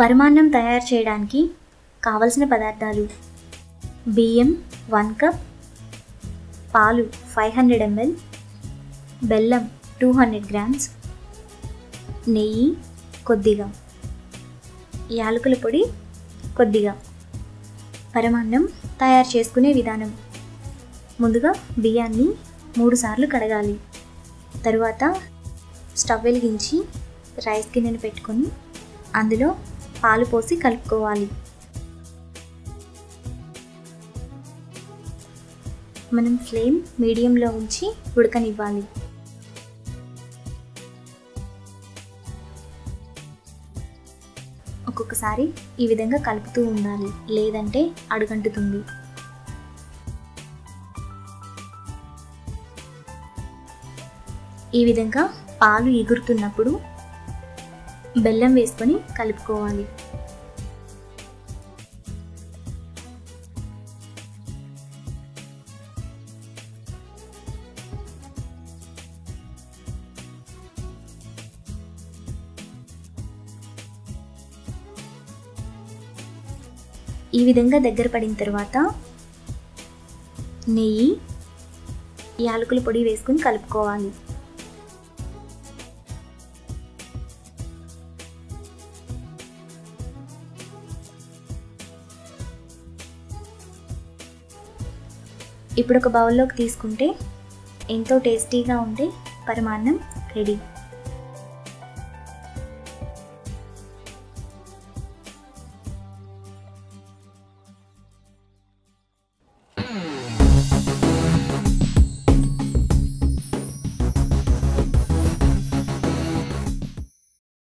పరమాన్నం తయారు చేయడానికి కావలసిన పదార్థాలు బియ్యం వన్ కప్ పాలు ఫైవ్ హండ్రెడ్ ఎంఎల్ బెల్లం టూ హండ్రెడ్ గ్రామ్స్ నెయ్యి కొద్దిగా యాలకుల పొడి కొద్దిగా పరమాన్నం తయారు చేసుకునే విధానం ముందుగా బియ్యాన్ని మూడు సార్లు కడగాలి తరువాత స్టవ్ వెలిగించి రైస్ గిన్నెను పెట్టుకొని అందులో పాలు పోసి కలుపుకోవాలి మనం ఫ్లేమ్ మీడియంలో ఉంచి ఉడకనివ్వాలి ఒక్కొక్కసారి ఈ విధంగా కలుపుతూ ఉండాలి లేదంటే అడుగంటుతుంది ఈ విధంగా పాలు ఎగురుతున్నప్పుడు బెల్లం వేసుకొని కలుపుకోవాలి ఈ విధంగా దగ్గర పడిన తర్వాత నెయ్యి యాలకుల పొడి వేసుకొని కలుపుకోవాలి ఇప్పుడు ఒక బౌల్లోకి తీసుకుంటే ఎంతో టేస్టీగా ఉండే పరమాన్నం రెడీ